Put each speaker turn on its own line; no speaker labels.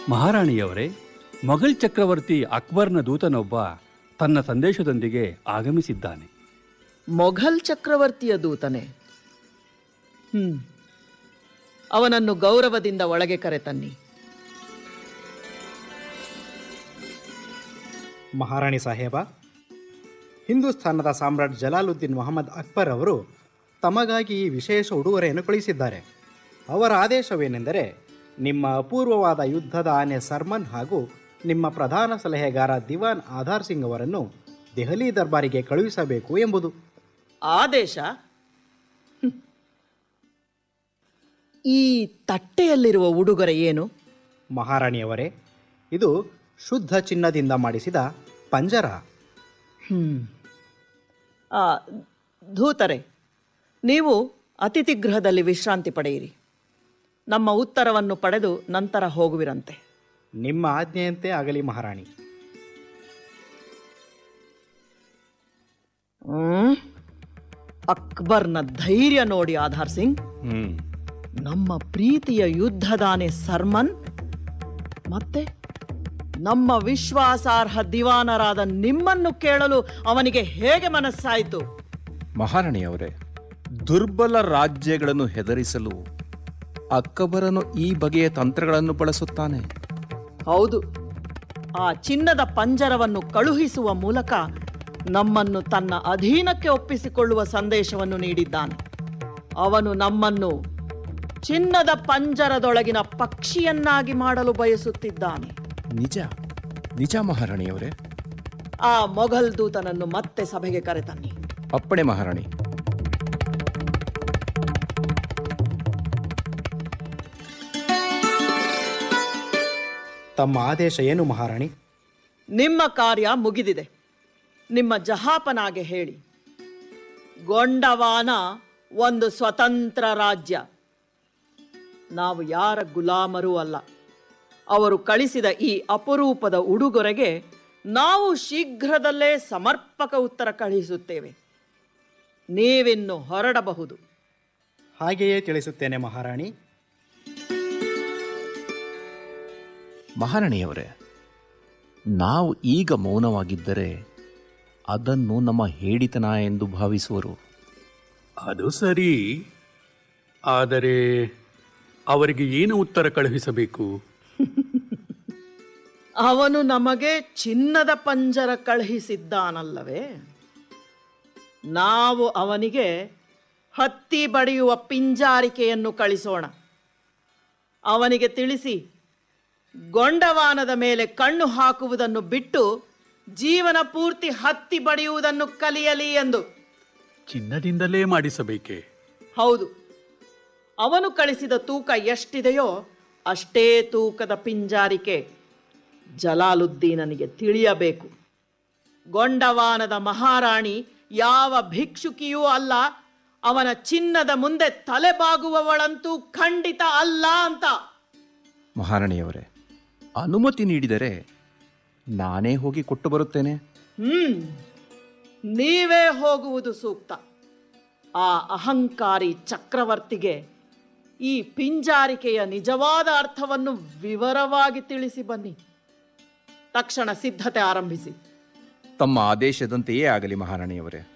ಮಹಾರಾಣಿಯವರೇ ಮೊಘಲ್ ಚಕ್ರವರ್ತಿ ಅಕ್ಬರ್ನ ದೂತನೊಬ್ಬ ತನ್ನ ಸಂದೇಶದೊಂದಿಗೆ ಆಗಮಿಸಿದ್ದಾನೆ
ಮೊಘಲ್ ಚಕ್ರವರ್ತಿಯ ದೂತನೆ ಹ್ಮ್ ಅವನನ್ನು ಗೌರವದಿಂದ ಒಳಗೆ ಕರೆತನ್ನಿ
ಮಹಾರಾಣಿ ಸಾಹೇಬ ಹಿಂದೂಸ್ಥಾನದ ಸಾಮ್ರಾಟ್ ಜಲಾಲುದ್ದೀನ್ ಮೊಹಮ್ಮದ್ ಅಕ್ಬರ್ ಅವರು ತಮಗಾಗಿ ಈ ವಿಶೇಷ ಉಡುಗೊರೆಯನ್ನು ಕಳುಹಿಸಿದ್ದಾರೆ ಅವರ ಆದೇಶವೇನೆಂದರೆ ನಿಮ್ಮ ಅಪೂರ್ವವಾದ ಯುದ್ಧದ ಆನೆ ಸರ್ಮನ್ ಹಾಗೂ ನಿಮ್ಮ ಪ್ರಧಾನ ಸಲಹೆಗಾರ ದಿವಾನ್ ಆಧಾರ್ ಸಿಂಗ್ ಅವರನ್ನು ದೆಹಲಿ ದರ್ಬಾರಿಗೆ ಕಳುಹಿಸಬೇಕು ಎಂಬುದು
ಆದೇಶ ಹ್ಮ್. ಈ ತಟ್ಟೆಯಲ್ಲಿರುವ ಉಡುಗೊರೆ ಏನು
ಮಹಾರಾಣಿಯವರೇ ಇದು ಶುದ್ಧ ಚಿನ್ನದಿಂದ ಮಾಡಿಸಿದ ಪಂಜರ
ಹ್ಮ್ ಆ, ಧೂತರೆ ನೀವು ಅತಿಥಿ ಗೃಹದಲ್ಲಿ ವಿಶ್ರಾಂತಿ ಪಡೆಯಿರಿ ನಮ್ಮ ಉತ್ತರವನ್ನು ಪಡೆದು ನಂತರ ಹೋಗುವಿರಂತೆ
ನಿಮ್ಮ ಆಜ್ಞೆಯಂತೆ ಆಗಲಿ ಮಹಾರಾಣಿ
ಹ್ಮ್ ಅಕ್ಬರ್ನ ಧೈರ್ಯ ನೋಡಿ ಆಧಾರ್ ಸಿಂಗ್
ಹ್ಮ್
ನಮ್ಮ ಪ್ರೀತಿಯ ಯುದ್ಧದಾನೆ ಸರ್ಮನ್ ಮತ್ತೆ ನಮ್ಮ ವಿಶ್ವಾಸಾರ್ಹ ದಿವಾನರಾದ ನಿಮ್ಮನ್ನು ಕೇಳಲು ಅವನಿಗೆ ಹೇಗೆ ಮನಸ್ಸಾಯಿತು
ಮಹಾರಾಣಿಯವರೇ ದುರ್ಬಲ ರಾಜ್ಯಗಳನ್ನು ಹೆದರಿಸಲು ಅಕ್ಕಬರನು ಈ ಬಗೆಯ ತಂತ್ರಗಳನ್ನು ಬಳಸುತ್ತಾನೆ
ಹೌದು ಆ ಚಿನ್ನದ ಪಂಜರವನ್ನು ಕಳುಹಿಸುವ ಮೂಲಕ ನಮ್ಮನ್ನು ತನ್ನ ಅಧೀನಕ್ಕೆ ಒಪ್ಪಿಸಿಕೊಳ್ಳುವ ಸಂದೇಶವನ್ನು ನೀಡಿದ್ದಾನೆ ಅವನು ನಮ್ಮನ್ನು ಚಿನ್ನದ ಪಂಜರದೊಳಗಿನ ಪಕ್ಷಿಯನ್ನಾಗಿ ಮಾಡಲು ಬಯಸುತ್ತಿದ್ದಾನೆ
ನಿಜ ನಿಜ ಮಹಾರಾಣಿಯವರೇ
ಆ ಮೊಘಲ್ ದೂತನನ್ನು ಮತ್ತೆ ಸಭೆಗೆ ಕರೆತನ್ನಿ
ಅಪ್ಪಣೆ ಮಹಾರಾಣಿ
ತಮ್ಮ ಆದೇಶ ಏನು ಮಹಾರಾಣಿ
ನಿಮ್ಮ ಕಾರ್ಯ ಮುಗಿದಿದೆ ನಿಮ್ಮ ಜಹಾಪನಾಗೆ ಹೇಳಿ ಗೊಂಡವಾನ ಒಂದು ಸ್ವತಂತ್ರ ರಾಜ್ಯ ನಾವು ಯಾರ ಗುಲಾಮರೂ ಅಲ್ಲ ಅವರು ಕಳಿಸಿದ ಈ ಅಪರೂಪದ ಉಡುಗೊರೆಗೆ ನಾವು ಶೀಘ್ರದಲ್ಲೇ ಸಮರ್ಪಕ ಉತ್ತರ ಕಳುಹಿಸುತ್ತೇವೆ ನೀವಿನ್ನು ಹೊರಡಬಹುದು
ಹಾಗೆಯೇ ತಿಳಿಸುತ್ತೇನೆ ಮಹಾರಾಣಿ
ಮಹಾರಾಣಿಯವರೇ ನಾವು ಈಗ ಮೌನವಾಗಿದ್ದರೆ ಅದನ್ನು ನಮ್ಮ ಹೇಡಿತನ ಎಂದು ಭಾವಿಸುವರು
ಅದು ಸರಿ ಆದರೆ ಅವರಿಗೆ ಏನು ಉತ್ತರ ಕಳುಹಿಸಬೇಕು
ಅವನು ನಮಗೆ ಚಿನ್ನದ ಪಂಜರ ಕಳುಹಿಸಿದ್ದಾನಲ್ಲವೇ ನಾವು ಅವನಿಗೆ ಹತ್ತಿ ಬಡಿಯುವ ಪಿಂಜಾರಿಕೆಯನ್ನು ಕಳಿಸೋಣ ಅವನಿಗೆ ತಿಳಿಸಿ ಗೊಂಡವಾನದ ಮೇಲೆ ಕಣ್ಣು ಹಾಕುವುದನ್ನು ಬಿಟ್ಟು ಜೀವನ ಪೂರ್ತಿ ಹತ್ತಿ ಬಡಿಯುವುದನ್ನು ಕಲಿಯಲಿ ಎಂದು
ಚಿನ್ನದಿಂದಲೇ ಮಾಡಿಸಬೇಕೆ
ಹೌದು ಅವನು ಕಳಿಸಿದ ತೂಕ ಎಷ್ಟಿದೆಯೋ ಅಷ್ಟೇ ತೂಕದ ಪಿಂಜಾರಿಕೆ ಜಲಾಲುದ್ದೀನನಿಗೆ ತಿಳಿಯಬೇಕು ಗೊಂಡವಾನದ ಮಹಾರಾಣಿ ಯಾವ ಭಿಕ್ಷುಕಿಯೂ ಅಲ್ಲ ಅವನ ಚಿನ್ನದ ಮುಂದೆ ತಲೆಬಾಗುವವಳಂತೂ ಖಂಡಿತ ಅಲ್ಲ ಅಂತ
ಮಹಾರಾಣಿಯವರೇ ಅನುಮತಿ ನೀಡಿದರೆ ನಾನೇ ಹೋಗಿ ಕೊಟ್ಟು ಬರುತ್ತೇನೆ
ಹ್ಮ್ ನೀವೇ ಹೋಗುವುದು ಸೂಕ್ತ ಆ ಅಹಂಕಾರಿ ಚಕ್ರವರ್ತಿಗೆ ಈ ಪಿಂಜಾರಿಕೆಯ ನಿಜವಾದ ಅರ್ಥವನ್ನು ವಿವರವಾಗಿ ತಿಳಿಸಿ ಬನ್ನಿ ತಕ್ಷಣ ಸಿದ್ಧತೆ ಆರಂಭಿಸಿ
ತಮ್ಮ ಆದೇಶದಂತೆಯೇ ಆಗಲಿ ಮಹಾರಾಣಿಯವರೇ